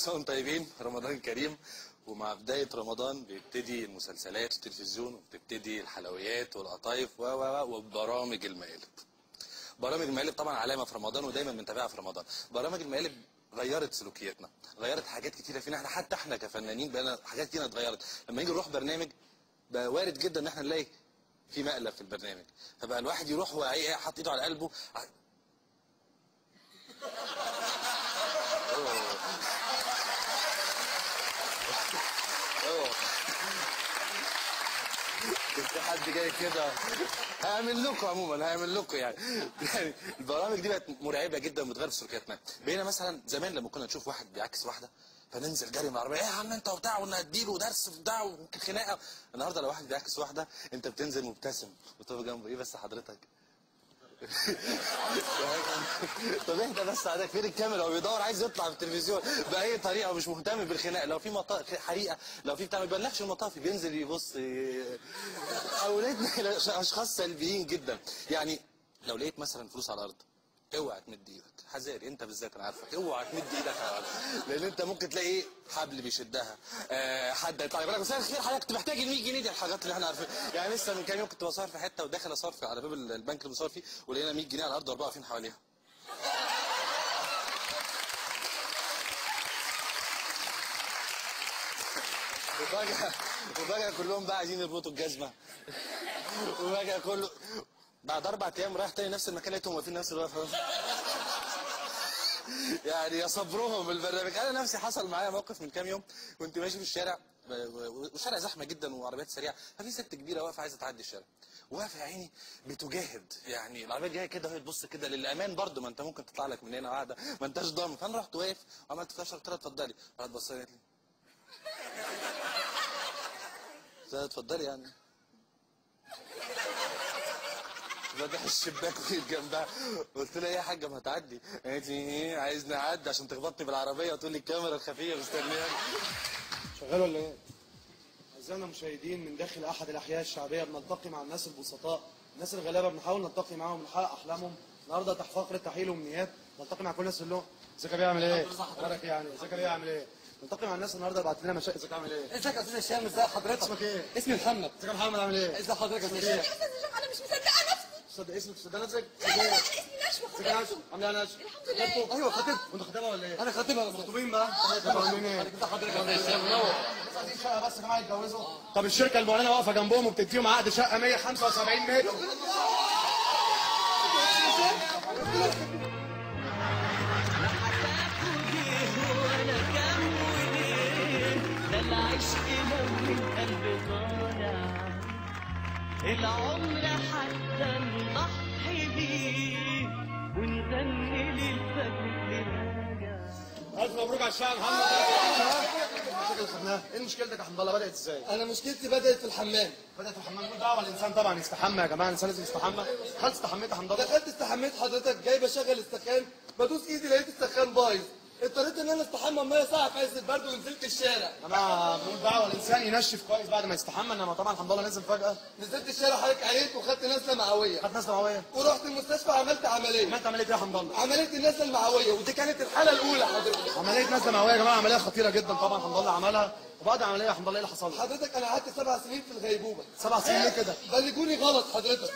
سنه وانتم طيبين رمضان كريم ومع بدايه رمضان بيبتدي المسلسلات والتلفزيون وبتبتدي الحلويات والقطايف و و و وبرامج المقالب برامج المقالب طبعا علامه في رمضان ودايما بنتابعها في رمضان برامج المقالب غيرت سلوكياتنا غيرت حاجات كتيره فينا احنا حتى احنا كفنانين بقينا حاجات كتيره اتغيرت لما نيجي نروح برنامج بقى وارد جدا ان احنا نلاقي في مقلب في البرنامج فبقى الواحد يروح وهو ايه حاطط ايده على قلبه أوه. كنت حد جاي كده هعمل لكم عموما هعمل لكم يعني يعني البرامج دي بقت مرعبه جدا وبتغير في سلوكياتنا بقينا مثلا زمان لما كنا نشوف واحد بيعكس واحده فننزل جري من العربيه ايه يا عم انت وبتاع ونديله درس وبتاع وممكن خناقه النهارده لو واحد بيعكس واحده انت بتنزل مبتسم وتقف جنبه ايه بس حضرتك طب اهدى بس عليك فين الكاميرا هو بيدور عايز يطلع في التلفزيون باي طريقه ومش مهتم بالخناق لو في مطا حريقه لو في بتاع ما بيبلغش المطافي بينزل يبص ي- اولادنا اشخاص سلبيين جدا يعني لو لقيت مثلا فلوس على الارض اوعى تمد ايدك حذاري انت بالذات انا عارفك اوعى تمد ايدك على الارض لان انت ممكن تلاقي ايه حبل بيشدها آه حد هيطلع يقول لك مساء الخير حضرتك كنت محتاج ال 100 جنيه دي الحاجات اللي احنا عارفينها يعني لسه من كام يوم كنت بصور في حته وداخل اصرف على باب البنك اللي بصور فيه ولقينا 100 جنيه على الارض واربعه واقفين حواليها وفجأة وفجأة كلهم بقى عايزين يربطوا الجزمة وفجأة كله بعد أربع أيام رايح تاني نفس المكان لقيتهم واقفين نفس الوقفة يعني يا صبرهم بالبرنامج أنا نفسي حصل معايا موقف من كام يوم كنت ماشي في الشارع والشارع زحمة جدا وعربيات سريعة ففي ست كبيرة واقفة عايزة تعدي الشارع واقفة يا عيني بتجاهد يعني العربية جاية كده وهي تبص كده للأمان برضه ما أنت ممكن تطلع لك من هنا قاعدة ما أنتش ضامن فأنا رحت واقف وعملت فلاش قلت لها اتفضلي راحت بصت لي قالت لي قلت لها اتفضلي يعني فتح الشباك وقف جنبها قلت لها ايه يا حاجه ما هتعدي قالت لي ايه عايز نعدي عشان تخبطني بالعربيه وتقول لي الكاميرا الخفيه مستنياني شغال ولا ايه؟ أعزائنا المشاهدين من داخل أحد الأحياء الشعبية بنلتقي مع الناس البسطاء، الناس الغلابة بنحاول نلتقي معاهم ونحقق أحلامهم، النهارده تحت فقرة تحويل أمنيات، نلتقي مع كل الناس اللي ازيك يا بيه عامل ايه؟ اخبارك ايه يعني؟ ازيك يا بيه عامل ايه؟ نلتقي مع الناس النهارده بعت لنا مشاكل ازيك عامل ايه؟ ازيك يا استاذ هشام ازي حضرتك اسمك ايه؟ اسمي محمد ازيك يا محمد عامل ايه؟ ازي حضرتك يا استاذ إيه؟ هشام استاذ هشام انا مش مصدقه نفسي تصدق اسمك تصدق نفسك؟ لا لا لا انا اسمي نشوى ازيك يا نشوى؟ خطيبته عامل ايه يا نشوى؟ الحمد لله ايوه خطيب وانت خطيبها ولا ايه؟ انا خطيبها يا مخطوبين بقى؟ طب عاملين ايه؟ ازي حضرتك يا استاذ هشام منور عايزين شقه بس يا جماعه يتجوزوا طب الشركه المعلنه واقفه جنبهم وبتديهم عقد شقه 175 متر وانا كام وليه ده العشق لو من قلب طالع العمر حتى نضحي بيه ونغني للفجر راجع الف مبروك على الشقه يا محمد المشاكل اللي خدناها ايه مشكلتك يا حمد الله بدات ازاي؟ انا مشكلتي بدات في الحمام بدات في الحمام مش دعوه الانسان طبعا يستحمى يا جماعه الانسان لازم يستحمى خلص استحميت يا حمد الله دخلت استحميت حضرتك جاي بشغل السخان بدوس ايدي لقيت السخان بايظ اضطريت ان انا استحمى ميه ساعه في عز البرد ونزلت الشارع يا جماعه بنقول دعوه الانسان ينشف كويس بعد ما يستحمى انما طبعا الحمد لله نزل فجاه نزلت الشارع حضرتك عييت وخدت نزله معويه خدت ناس معويه ورحت المستشفى عملت عمليه عملت عمليه ايه يا حمد الله؟ عمليه النزله المعويه ودي كانت الحاله الاولى حضرتك عمليه نزله معويه يا جماعه عمليه خطيره جدا طبعا الحمد لله عملها وبعد العمليه يا حمد الله ايه اللي حصل؟ حضرتك انا قعدت سبع سنين في الغيبوبه سبع سنين ليه كده؟ بلغوني غلط حضرتك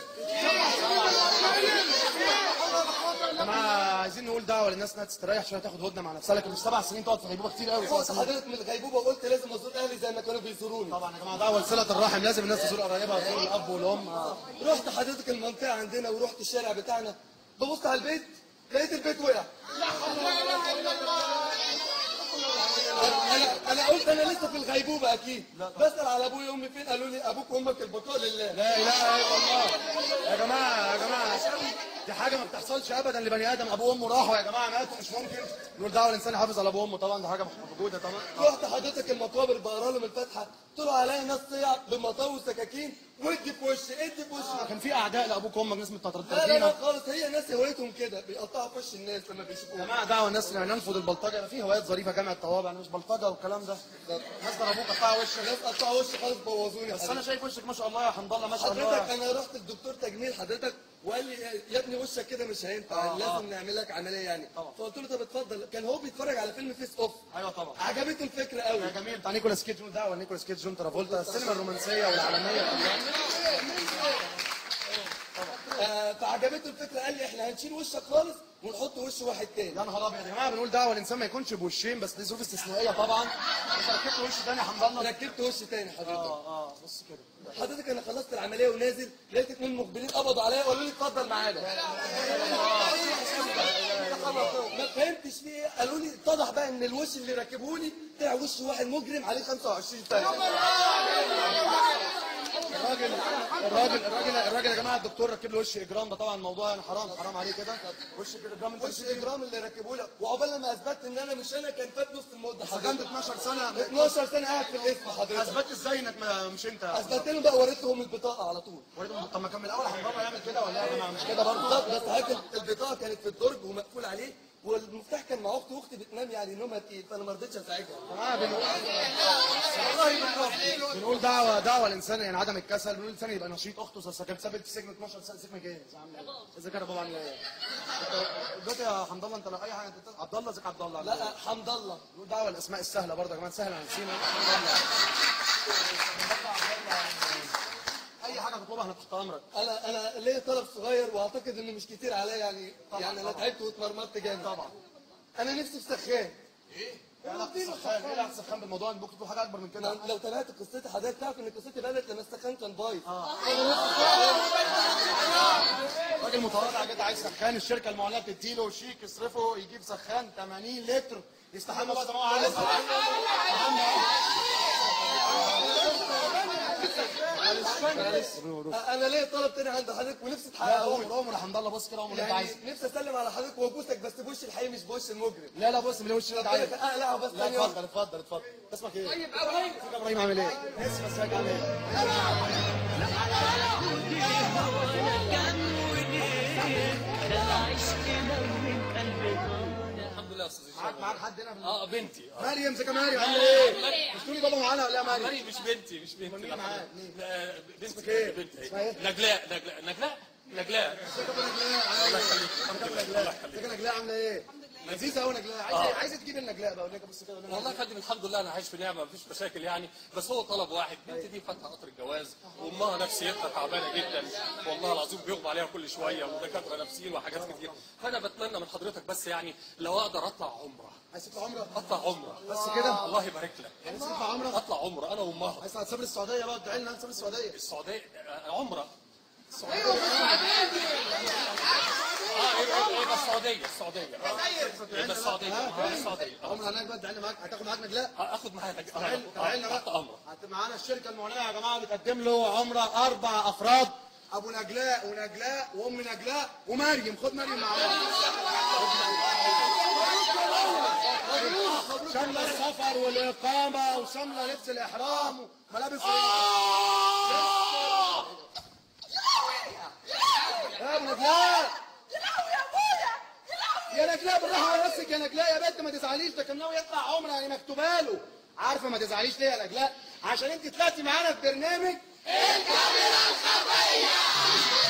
يا جماعه عايزين نقول دعوه للناس انها تستريح شويه تاخد هدنه مع نفسها لكن مش سبع سنين تقعد في غيبوبه كتير قوي سبع فقت سنين حضرتك من الغيبوبه وقلت لازم ازور اهلي زي ما كانوا بيزوروني طبعا يا جماعه دعوه لصله الرحم لازم الناس تزور قرايبها تزور الاب والام آه. رحت حضرتك المنطقه عندنا ورحت الشارع بتاعنا ببص على البيت لقيت البيت وقع انا انا قلت انا لسه في الغيبوبه اكيد بسال على ابويا وامي فين قالوا لي ابوك وامك البقاء لله لا اله الا الله يا جماعه يا جماعه دي حاجه ما بتحصلش ابدا لبني ادم ابوه وامه راحوا يا جماعه ماتوا مش ممكن نقول دعوه الانسان يحافظ على ابوه وامه طبعا دي حاجه موجوده طبعا رحت حضرتك المقابر بقرا لهم الفاتحه طلعوا عليا ناس صيع بمطاوي وسكاكين ودي في وشي ادي في وشي كان في اعداء لابوك وامك ناس لا لا لا متطرفين خالص هي ناس هوايتهم كده بيقطعوا في وش الناس لما يا بيشوفوها جماعه دعوه الناس إن ننفض البلطجه يبقى في هوايات ظريفه جامع الطوابع انا مش بلطجه والكلام الكلام ده الناس ضربوك قطعوا وشك الناس قطعوا وشي خالص بوظوني بس انا شايف وشك ما شاء الله يا حمد الله ما شاء حضرتك الله انا رحت للدكتور تجميل حضرتك وقال لي يا ابني وشك كده مش هينفع آه، لازم آه. نعمل لك عمليه يعني طبعا. فقلت له طب اتفضل كان هو بيتفرج على فيلم فيس اوف ايوه طبعا عجبته الفكره قوي يا جميل بتاع نيكولاس كيدج ده ولا نيكولاس كيدج جون ترافولتا السينما الرومانسيه والعالميه كلها آه فعجبته الفكره قال لي احنا هنشيل وشك خالص ونحط وش واحد تاني يا نهار ابيض يا جماعه بنقول دعوه الانسان ما يكونش بوشين بس دي ظروف استثنائيه طبعا انت ركبت وش تاني يا حمد الله ركبت وش تاني حضرتك اه اه بص كده حضرتك انا خلصت العمليه ونازل لقيت اتنين مقبلين قبضوا عليا وقالوا لي اتفضل معانا ما فهمتش في ايه قالوا لي اتضح بقى ان الوش اللي ركبوه لي طلع وش واحد مجرم عليه 25 سنه الراجل الراجل الراجل الراجل يا جماعه الدكتور ركب له وش اجرام ده طبعا الموضوع يعني حرام حرام عليه كده وش اجرام انت وش الاجرام اللي ركبوه لي وعقبال لما اثبتت ان انا مش انا كان فات نص المده سجنت حضرتك 12 سنه 12 سنه قاعد في الاسم حضرتك اثبتت ازاي انك ما- مش انت اثبتت لهم بقى وريتهم البطاقه على طول وريتهم طب ما كان من الاول يا حمد الله يعمل كده ولا يا جماعه مش كده برضه بالظبط بس حضرتك البطاقه كانت في الدرج ومقفول عليه والمفتاح كان مع اختي واختي بتنام يعني نومها تقيل فانا ما رضيتش اساعدها جماعه بنقول بنقول دعوه دعوه الانسان يعني عدم الكسل بنقول الانسان يبقى نشيط اخته اذا كانت سابت في سجن 12 سنه سجن جاهز عامله ايه؟ اذا كان بابا عامله ايه؟ أنت دلوقتي يا حمد الله انت لو اي حاجه انت عبد الله ازيك عبد الله لا حمد الله نقول دعوه الاسماء السهله برضه يا جماعه سهله عن سينا حمد الله اي حاجه تطلبها احنا تحت امرك انا انا ليا طلب صغير واعتقد انه مش كتير عليا يعني يعني انا تعبت واتمرمطت جامد طبعا انا نفسي في سخان ايه علاقه السخان ايه علاقه السخان بالموضوع انت ممكن تقول حاجه اكبر من كده لو لو تابعت قصتي حضرتك تعرف ان قصتي بدات لما السخان كان بايظ راجل متواضع كده عايز سخان الشركه المعلنه بتديله شيك يصرفه يجيب سخان 80 لتر يستحمى بقى زي ما هو عايز انا ليا طلب تاني عند حضرتك ونفسي لا تحققه قوم لي. قوم يا حمد الله بص كده قوم اللي انت يعني عايزه نفسي اسلم على حضرتك وابوسك بس بوش الحقيقي مش بوش المجرم لا لا بص من وش ده عايز حضرتك اقلعه بس لا ثانيه واحدة. اتفضل اتفضل اتفضل اسمك ايه؟ طيب ابراهيم ابراهيم عامل ايه؟ اسمك ازيك عامل ايه؟ الحمد لله يا استاذ معاك هشام معاك حد هنا في اه بنتي اه مريم ازيك يا مريم عامل ايه؟ مش تقولي بابا معانا ولا يا مريم؟ مريم مش بنتي مش بنتي مين لا، معاك؟ مين؟ لا، بنتي ايه؟ بنتي اسمها ايه؟ نجلاء نجلاء نجلاء نجلاء الله يخليك الحمد لله الله يخليك ازيك يا نجلاء عامله ايه؟ لذيذه قوي نجلاء عايزه عايزه تجيب النجلاء بقى اقول لك بص كده قول لنا والله يا فندم الحمد لله انا عايش في نعمه مفيش مشاكل يعني بس هو طلب واحد بنتي دي فاتحه قطر الجواز وامها نفسيتها تعبانه جدا والله العظيم بيغمى عليها كل شويه ودكاتره نفسيين وحاجات كتير فانا بتمنى من حضرتك بس يعني لو اقدر اطلع عمره عايز تطلع عمره؟ اطلع عمره بس كده؟ الله يبارك لك عايز تطلع عمره؟ اطلع عمره انا وامها عايز تسافر السعوديه بقى ادعي لنا تسافر السعوديه السعوديه آه، عمره السعوديه اه يبقى يبقى السعوديه السعوديه آه. يبقى السعوديه آه، السعوديه آه. عمره هناك بقى ادعي لنا معاك هتاخد معاك نجلاء؟ آه، اخد معايا نج- تعال آه، تعال لنا تحت بقى امرك هت- معانا الشركه المعلنه يا جماعه بتقدم له عمره اربع افراد ابو نجلاء ونجلاء وام نجلاء ومريم خد مريم معانا شامله السفر والاقامه وشامله لبس الاحرام وملابس يا ابو نجلاء يا نجلاء بالراحه على نفسك يا نجلاء يا بنت ما تزعليش ده كان ناوي يطلع عمره يعني مكتوبه له عارفه ما تزعليش ليه يا نجلاء عشان انت طلعتي معانا في برنامج الكاميرا الخفيه